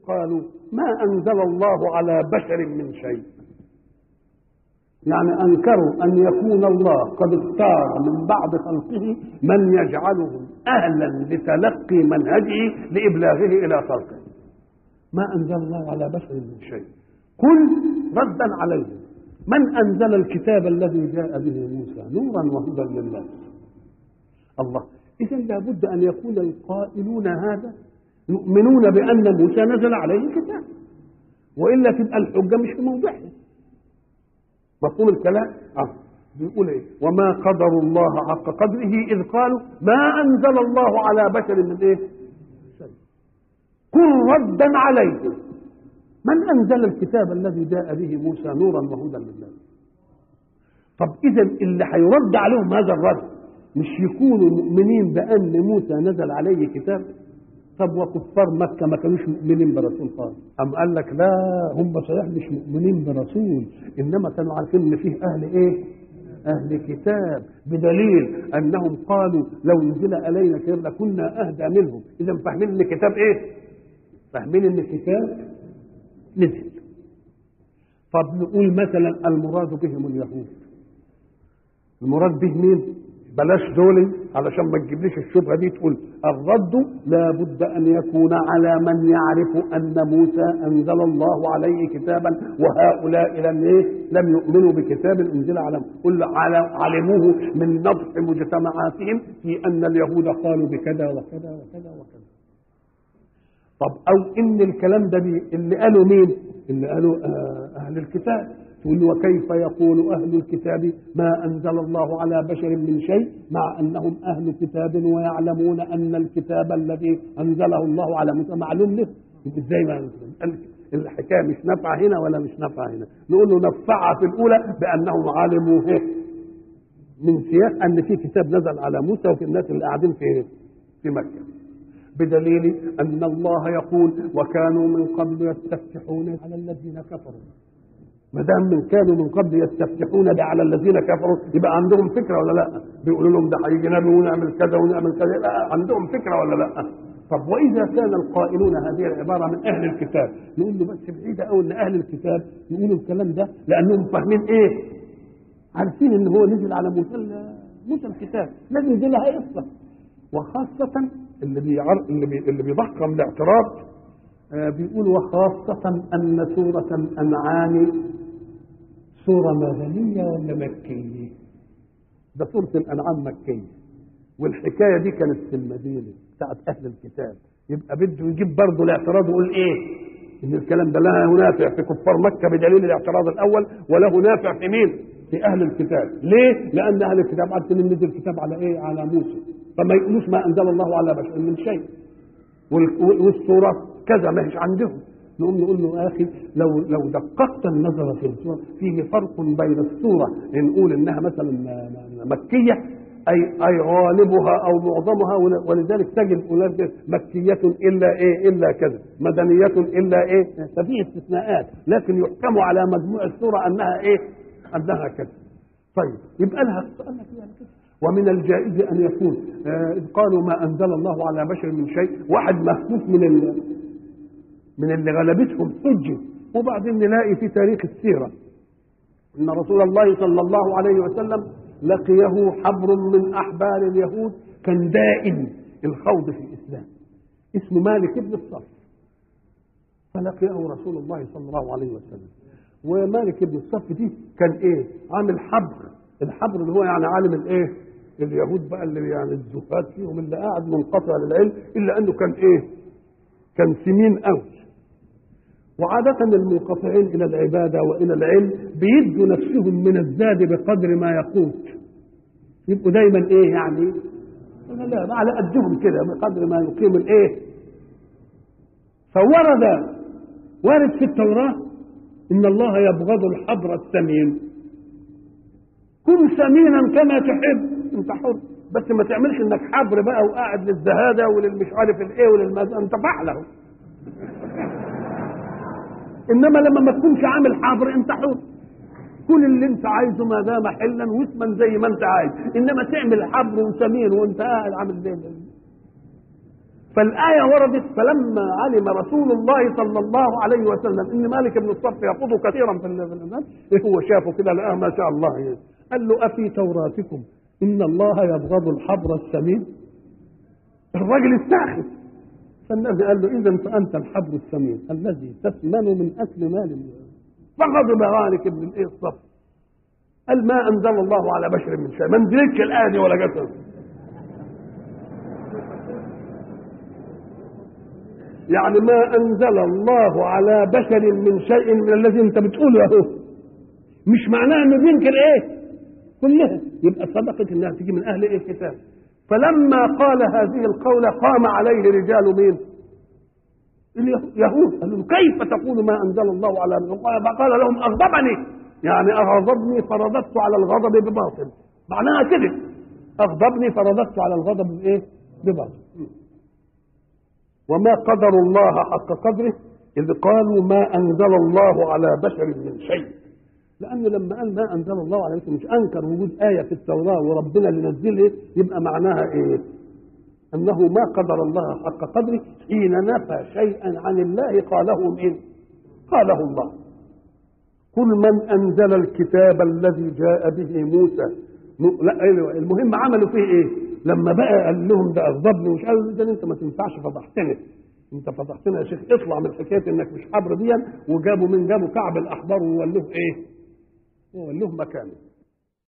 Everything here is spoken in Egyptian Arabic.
قالوا ما أنزل الله على بشر من شيء يعني أنكروا أن يكون الله قد اختار من بعض خلقه من يجعلهم أهلا لتلقي منهجه لإبلاغه إلى خلقه ما أنزل الله على بشر من شيء قل ردا عليه من أنزل الكتاب الذي جاء به موسى نورا وهدى للناس الله إذا لابد أن يكون القائلون هذا يؤمنون بأن موسى نزل عليه كتاب وإلا تبقى الحجة مش في موضعها مفهوم الكلام؟ آه. بيقول ايه؟ وما قدروا الله حق قدره اذ قالوا ما انزل الله على بشر من ايه؟ قل ردا عليه من انزل الكتاب الذي جاء به موسى نورا وهدى للناس؟ طب اذا اللي هيرد عليهم هذا الرد مش يكونوا مؤمنين بان موسى نزل عليه كتاب؟ طب وكفار مكة ما كانوش مؤمنين برسول خالص أم قال لك لا هم صحيح مش مؤمنين برسول إنما كانوا عارفين إن فيه أهل إيه أهل كتاب بدليل أنهم قالوا لو نزل علينا كتاب لكنا أهدى منهم إذا فاهمين إن الكتاب إيه فاهمين إن الكتاب نزل طب نقول مثلا المراد بهم اليهود المراد به مين بلاش دول علشان ما تجيبليش الشبهه دي تقول الرد لا بد ان يكون على من يعرف ان موسى انزل الله عليه كتابا وهؤلاء لم ايه لم يؤمنوا بكتاب انزل على قل علموه من نضح مجتمعاتهم في ان اليهود قالوا بكذا وكذا وكذا وكذا طب او ان الكلام ده بي اللي قالوا مين اللي قالوا آه اهل الكتاب تقول له وكيف يقول أهل الكتاب ما أنزل الله على بشر من شيء مع أنهم أهل كتاب ويعلمون أن الكتاب الذي أنزله الله على موسى معلوم له ازاي ما الحكاية مش نافعة هنا ولا مش نافعة هنا نقول له نفعها في الأولى بأنهم علموا من سياق أن في كتاب نزل على موسى وفي الناس اللي قاعدين في في مكة بدليل أن الله يقول وكانوا من قبل يستفتحون على الذين كفروا ما دام من كانوا من قبل يستفتحون ده على الذين كفروا يبقى عندهم فكره ولا لا؟ بيقولوا لهم ده هيجي نبي ونعمل كذا ونعمل كذا لا عندهم فكره ولا لا؟ طب واذا كان القائلون هذه العباره من اهل الكتاب نقول له بس بعيده قوي ان اهل الكتاب يقولوا الكلام ده لانهم فاهمين ايه؟ عارفين ان هو نزل على موسى موسى الكتاب لازم دي لها قصه وخاصه اللي بيعر... اللي, بي... اللي بيضخم الاعتراض آه بيقول وخاصة أن سورة الأنعام سورة مدنية ولا مكية؟ ده سورة الأنعام مكية والحكاية دي كانت في المدينة بتاعت أهل الكتاب يبقى بده يجيب برضه الاعتراض ويقول إيه؟ إن الكلام ده لا نافع في كفار مكة بدليل الاعتراض الأول وله نافع في مين؟ في أهل الكتاب، ليه؟ لأن أهل الكتاب عارفين إن نزل الكتاب على إيه؟ على موسى، فما يقولوش ما أنزل الله على بشر من شيء. والسورة كذا ما هيش عندهم نقوم نقول له يا اخي لو لو دققت النظر في السوره فيه فرق بين السوره نقول انها مثلا مكيه اي اي غالبها او معظمها ولذلك تجد هناك مكيه الا ايه الا كذا مدنيه الا ايه ففي استثناءات لكن يحكم على مجموع السوره انها ايه انها كذا طيب يبقى لها قال لك يعني كده ومن الجائز ان يكون اذ قالوا ما انزل الله على بشر من شيء واحد مهفوف من ال من اللي غلبتهم حجه وبعدين نلاقي في تاريخ السيره ان رسول الله صلى الله عليه وسلم لقيه حبر من احبار اليهود كان دائم الخوض في الاسلام اسمه مالك بن الصف فلقيه رسول الله صلى الله عليه وسلم ومالك بن الصف دي كان ايه عامل حبر الحبر اللي هو يعني عالم الايه اليهود بقى اللي يعني الزهاد فيهم اللي قاعد منقطع للعلم الا انه كان ايه كان سمين قوي وعادة المنقطعين إلى العبادة وإلى العلم بيدوا نفسهم من الزاد بقدر ما يقوت يبقوا دايما إيه يعني لا على قدهم كده بقدر ما يقيم الإيه فورد وارد في التوراة إن الله يبغض الحبر السمين كن سمينا كما تحب انت حر بس ما تعملش انك حبر بقى وقاعد للزهاده وللمش عارف الايه وللماذا انت فحله انما لما ما تكونش عامل حبر انت حر كل اللي انت عايزه ما دام حلا واسما زي ما انت عايز انما تعمل حبر وسمين وانت قاعد عامل زي فالآية وردت فلما علم رسول الله صلى الله عليه وسلم إن مالك بن الصف يخوض كثيرا في الناس هو شافه كده لقاه ما شاء الله يعني. قال له أفي توراتكم إن الله يبغض الحبر السمين الراجل استعخف فالنبي قال له إذا فأنت الحبر السمين الذي تثمن من أكل مال فغضب مالك بن الإيه الصف قال ما أنزل الله على بشر من شيء ما نزلتش الآية دي ولا جت يعني ما انزل الله على بشر من شيء من الذي انت بتقوله اهو مش معناه انه بينكر ايه كلها يبقى صدقت انها تيجي من اهل ايه الكتاب فلما قال هذه القولة قام عليه رجال مين اليهود قالوا له كيف تقول ما انزل الله على قال لهم اغضبني يعني اغضبني فرددت على الغضب بباطل معناها كده اغضبني فرددت على الغضب بايه بباطل وما قدر الله حق قدره إذ قالوا ما أنزل الله على بشر من شيء لأنه لما قال ما أنزل الله على بشر مش أنكر وجود آية في التوراة وربنا اللي نزلها يبقى معناها إيه؟ أنه ما قدر الله حق قدره حين نفى شيئا عن الله قاله مين؟ قاله الله قل من أنزل الكتاب الذي جاء به موسى لا المهم عملوا فيه ايه؟ لما بقى قال لهم ده اغضبني ومش عارف ده انت ما تنفعش فضحتني انت فضحتنا يا شيخ اطلع من حكايه انك مش حبر دي وجابوا من جابوا كعب الاحبار وولوه ايه؟ وولوه مكانه